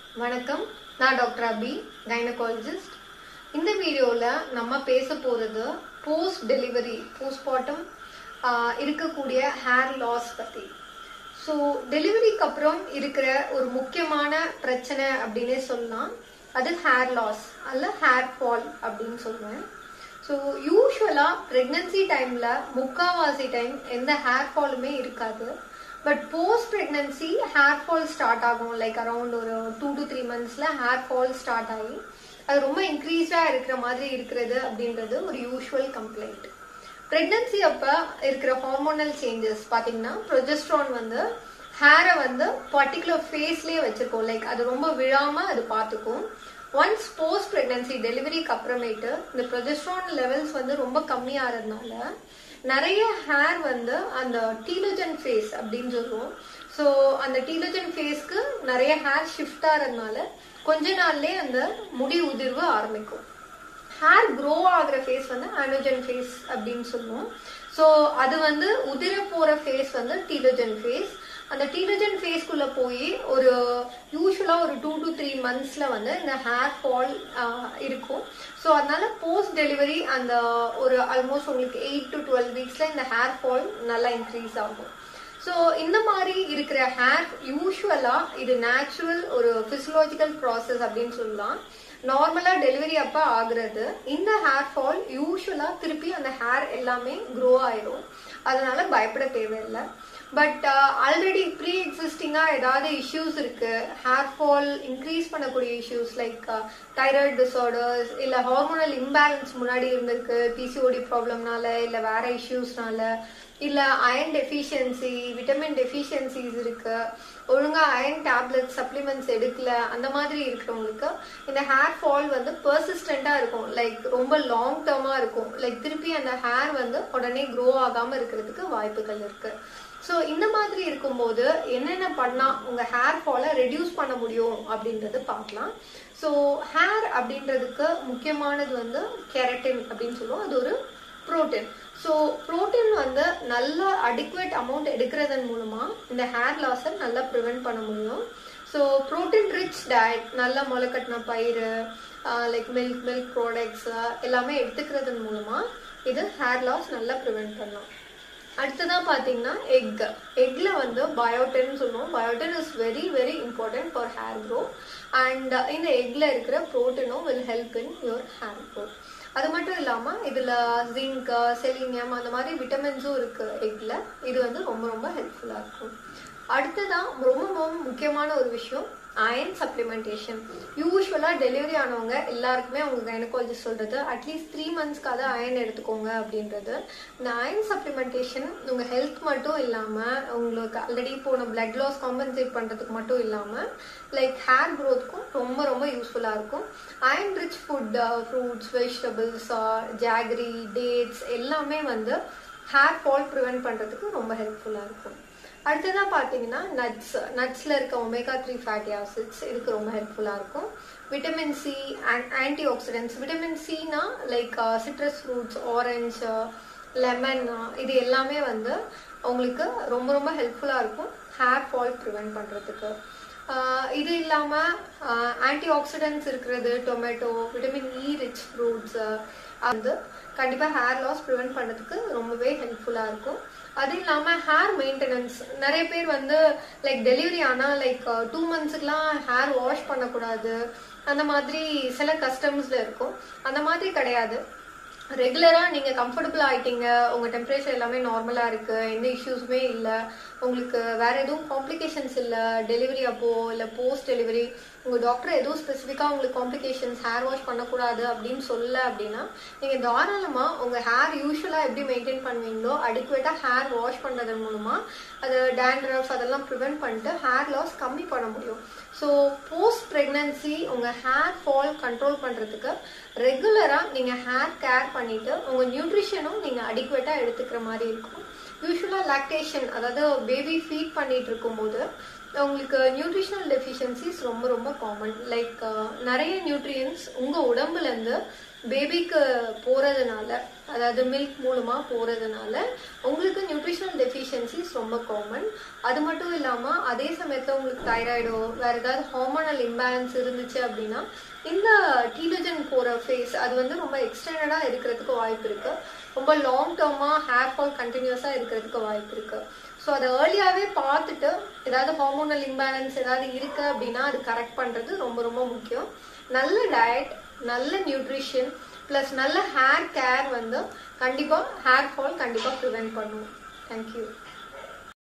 வணக்கம் நான் டாக்டர் அபி கைனகாலஜிஸ்ட் இந்த வீடியோவில் நம்ம பேச போகிறது போஸ்ட் டெலிவரி போஸ்ட்மார்ட்டம் இருக்கக்கூடிய ஹேர் லாஸ் பற்றி ஸோ டெலிவரிக்கு அப்புறம் இருக்கிற ஒரு முக்கியமான பிரச்சனை அப்படின்னே சொல்லலாம் அது ஹேர் லாஸ் அல்ல ஹேர் ஃபால் அப்படின்னு சொல்லுவேன் ஸோ யூஸ்வலாக ப்ரெக்னன்சி டைமில் முக்காவாசி டைம் எந்த ஹேர் ஃபாலுமே இருக்காது but post pregnancy hair fall start ஆகும் லைக் அரௌண்ட் ஒரு டூ டு த்ரீ மந்த்ஸில் ஹேர் ஃபால் ஸ்டார்ட் ஆகி அது ரொம்ப இன்க்ரீஸ்டாக இருக்கிற மாதிரி இருக்கிறது அப்படின்றது ஒரு யூஷுவல் கம்ப்ளைண்ட் ப்ரெக்னன்சி அப்போ இருக்கிற ஹார்மோனல் சேஞ்சஸ் பார்த்தீங்கன்னா ப்ரொஜெஸ்ட்ரான் வந்து ஹேரை வந்து பர்டிகுலர் ஃபேஸ்லேயே வச்சிருக்கோம் லைக் அது ரொம்ப விழாம அது பார்த்துக்கும் ஒன்ஸ் போஸ்ட் ப்ரெக்னன்சி டெலிவரிக்கு அப்புறமேட்டு இந்த ப்ரொஜெஸ்ட்ரான் லெவல்ஸ் வந்து ரொம்ப கம்மியாகிறதுனால நிறைய ஹேர் வந்து அந்த டீலோஜன் ஃபேஸ் அப்படின்னு சொல்லுவோம் ஸோ அந்த டீலோஜன் ஃபேஸ்க்கு நிறைய ஹேர் ஷிஃப்ட் ஆகிறதுனால கொஞ்ச நாள்லயே அந்த முடி உதிர்வு ஆரம்பிக்கும் ஹேர் க்ரோ ஆகுற ஃபேஸ் வந்து ஆனோஜன் ஃபேஸ் அப்படின்னு சொல்லுவோம் ஸோ அது வந்து உதிர போற ஃபேஸ் வந்து டீலோஜன் ஃபேஸ் அந்த டீலோஜன் ஃபேஸ்க்குள்ள போய் ஒரு யூஸ்வலா ஒரு டூ டு த்ரீ மந்த்ஸ்ல வந்து இந்த ஹேர் ஃபால் இருக்கும் ஸோ அதனால போஸ்ட் டெலிவரி அந்த ஒரு ஆல்மோஸ்ட் உங்களுக்கு எயிட் டு டுவெல் வீக்ஸ்ல இந்த ஹேர் ஃபால் நல்லா இன்க்ரீஸ் ஆகும் ஸோ இந்த மாதிரி இருக்கிற ஹேர் யூஸ்வலா இது நேச்சுரல் ஒரு பிசியலாஜிக்கல் ப்ராசஸ் அப்படின்னு சொல்லலாம் நார்மலா டெலிவரி அப்ப ஆகுறது இந்த ஹேர் ஃபால் யூஸ்வலா திருப்பி அந்த ஹேர் எல்லாமே க்ரோ ஆயிரும் அதனால பயப்பட தேவையில்லை பட் ஆல்ரெடி ப்ரீ எக்ஸிஸ்டிங்கா ஏதாவது இஷ்யூஸ் இருக்கு ஹேர் ஃபால் இன்க்ரீஸ் பண்ணக்கூடிய இஷ்யூஸ் லைக் தைராய்டு டிசார்டர்ஸ் இல்ல ஹார்மோனல் இம்பேலன்ஸ் முன்னாடி இருந்திருக்கு பிசிஓடி ப்ராப்ளம்னால இல்ல வேற இஷ்யூஸ்னால இல்ல அயன் டெஃபிஷியன்சி விட்டமின் டெஃபிஷியன்சிஸ் இருக்கு ஒழுங்கா அயன் டேப்லெட் சப்ளிமெண்ட்ஸ் எடுக்கல அந்த மாதிரி இருக்கிறவங்களுக்கு இந்த ஹேர் ஃபால் வந்து பர்சிஸ்டண்டா இருக்கும் லைக் ரொம்ப லாங் டேர்மா இருக்கும் லைக் திருப்பி அந்த ஹேர் வந்து உடனே க்ரோ ஆகாம இருக்கிறதுக்கு வாய்ப்புகள் இருக்கு ஸோ இந்த மாதிரி இருக்கும்போது என்னென்ன பண்ணா உங்க ஹேர் ஃபாலை ரெடியூஸ் பண்ண முடியும் அப்படின்றது பார்க்கலாம் ஸோ ஹேர் அப்படின்றதுக்கு முக்கியமானது வந்து கெரட்டின் அப்படின்னு சொல்லுவோம் அது ஒரு ப்ரோட்டீன் ஸோ ப்ரோட்டீன் வந்து நல்ல அடிக்குவேட் அமௌண்ட் எடுக்கிறதன் மூலமா இந்த ஹேர் லாஸை நல்லா ப்ரிவென்ட் பண்ண முடியும் ஸோ ப்ரோட்டீன் ரிச் டயட் நல்ல முளைக்கட்டின பயிர் லைக் மில்க் மில்க் ப்ராடக்ட்ஸ் எல்லாமே எடுத்துக்கிறதன் மூலமா இது ஹேர் லாஸ் நல்லா ப்ரிவென்ட் பண்ணலாம் அடுத்ததான் பார்த்தீங்கன்னா எக் எக்ல வந்து பயோட்டின் சொல்லுவோம் biotin is very very important for hair grow and இந்த எக்ல இருக்கிற ப்ரோட்டீனும் will help in your hair growth அது மட்டும் இல்லாம இதுல ஜிங்க் செலினியம் அந்த மாதிரி விட்டமின்ஸும் இருக்கு எக்ல இது வந்து ரொம்ப ரொம்ப ஹெல்ப்ஃபுல்லா இருக்கும் அடுத்ததான் ரொம்ப ரொம்ப முக்கியமான ஒரு விஷயம் அயன் சப்ளிமெண்டேஷன் யூஸ்வலா டெலிவரி ஆனவங்க எல்லாருக்குமே அவங்க கைனகாலஜிஸ்ட் சொல்றது அட்லீஸ்ட் த்ரீ மந்த்ஸ்க்காக அயன் எடுத்துக்கோங்க அப்படின்றது இந்த அயன் சப்ளிமெண்டேஷன் உங்க ஹெல்த் மட்டும் இல்லாம உங்களுக்கு ஆல்ரெடி போன பிளட் லாஸ் காம்பன்சேட் பண்றதுக்கு மட்டும் இல்லாம லைக் ஹேர் க்ரோத்துக்கும் ரொம்ப ரொம்ப யூஸ்ஃபுல்லா இருக்கும் iron rich food fruits vegetables jaggery dates எல்லாமே வந்து ஹேர் ஃபால் ப்ரிவென்ட் பண்றதுக்கு ரொம்ப ஹெல்ப்ஃபுல்லா இருக்கும் அடுத்ததா பாத்தீங்கன்னா நட்ஸ் நட்ஸ்ல இருக்க ஒமேகா த்ரீ ஃபேட்டி ஆசிட்ஸ் இதுக்கு ரொம்ப ஹெல்ப்ஃபுல்லா இருக்கும் vitamin C and antioxidants vitamin சினா like citrus fruits orange lemon இது எல்லாமே வந்து உங்களுக்கு ரொம்ப ரொம்ப ஹெல்ப்ஃபுல்லா இருக்கும் ஹேர் ஃபால் ப்ரிவென்ட் பண்றதுக்கு இது இல்லாம ஆன்டி ஆக்சிடென்ட்ஸ் இருக்கிறது tomato vitamin E rich fruits வந்து கண்டிப்பா ஹேர் லாஸ் ப்ரிவென்ட் பண்ணதுக்கு ரொம்பவே ஹெல்ப்ஃபுல்லா இருக்கும் அது இல்லாம ஹேர் மெயின்டெனன்ஸ் நிறைய பேர் வந்து லைக் டெலிவரி ஆனா லைக் டூ மந்த்ஸுக்குலாம் ஹேர் வாஷ் பண்ணக்கூடாது அந்த மாதிரி சில கஸ்டம்ஸ்ல இருக்கும் அந்த மாதிரி கிடையாது ரெகுலரா நீங்க கம்ஃபர்டபுள் ஆயிட்டீங்க உங்க டெம்பரேச்சர் எல்லாமே நார்மலா இருக்கு எந்த இஷ்யூஸுமே இல்ல உங்களுக்கு வேற எதுவும் காம்ப்ளிகேஷன்ஸ் இல்ல டெலிவரி அப்போ இல்ல போஸ்ட் டெலிவரி உங்க டாக்டர் எதுவும் ஸ்பெசிஃபிக்கா உங்களுக்கு காம்ப்ளிகேஷன்ஸ் ஹேர் வாஷ் பண்ணக்கூடாது அப்படின்னு சொல்ல அப்படின்னா நீங்க தாராளமா உங்க ஹேர் யூஸ்வலா எப்படி மெயின்டைன் பண்ணுவீங்களோ அடிக்குவேட்டா ஹேர் வாஷ் பண்றதன் மூலமா அது டேண்ட்ரஃப் அதெல்லாம் ப்ரிவென்ட் பண்ணிட்டு ஹேர் லாஸ் கம்மி பண்ண முடியும் ஸோ போஸ்ட் ப்ரெக்னன்சி உங்க ஹேர் ஃபால் கண்ட்ரோல் பண்றதுக்கு ரெகுலரா நீங்க ஹேர் கேர் பண்ணிட்டு உங்க நியூட்ரிஷனும் நீங்க அடிக்குவேட்டா எடுத்துக்கிற மாதிரி இருக்கும் யூஸ்வலா லாக்டேஷன் அதாவது பேபி ஃபீட் பண்ணிட்டு இருக்கும்போது உங்களுக்கு நியூட்ரிஷனல் டெஃபிஷியன்சிஸ் ரொம்ப ரொம்ப காமன் லைக் நிறைய நியூட்ரியன்ஸ் உங்க உடம்புல இருந்து பேபிக்கு போறதுனால அதாவது மில்க் மூலமா போறதுனால உங்களுக்கு நியூட்ரிஷனல் டெஃபிஷியன்சிஸ் ரொம்ப காமன் அது மட்டும் இல்லாம அதே சமயத்துல உங்களுக்கு தைராய்டோ வேற ஏதாவது ஹார்மோனல் இம்பேலன்ஸ் இருந்துச்சு அப்படின்னா இந்த டீலஜன் போற ஃபேஸ் அது வந்து ரொம்ப எக்ஸ்டெண்டடா இருக்கிறதுக்கு வாய்ப்பு இருக்கு ரொம்ப லாங் டேர்மா ஹேர் ஃபால் கண்டினியூஸா இருக்கிறதுக்கு வாய்ப்பு இருக்கு ஸோ அதை ஏர்லியாவே பார்த்துட்டு ஏதாவது ஹார்மோனல் இம்பேலன்ஸ் ஏதாவது இருக்கு அப்படின்னா அது கரெக்ட் பண்றது ரொம்ப ரொம்ப முக்கியம் நல்ல டயட் நல்ல நியூட்ரிஷன் ப்ளஸ் நல்ல ஹேர் கேர் வந்து கண்டிப்பா ஹேர் ஃபால் கண்டிப்பா ப்ரிவென்ட் பண்ணும் தேங்க்யூ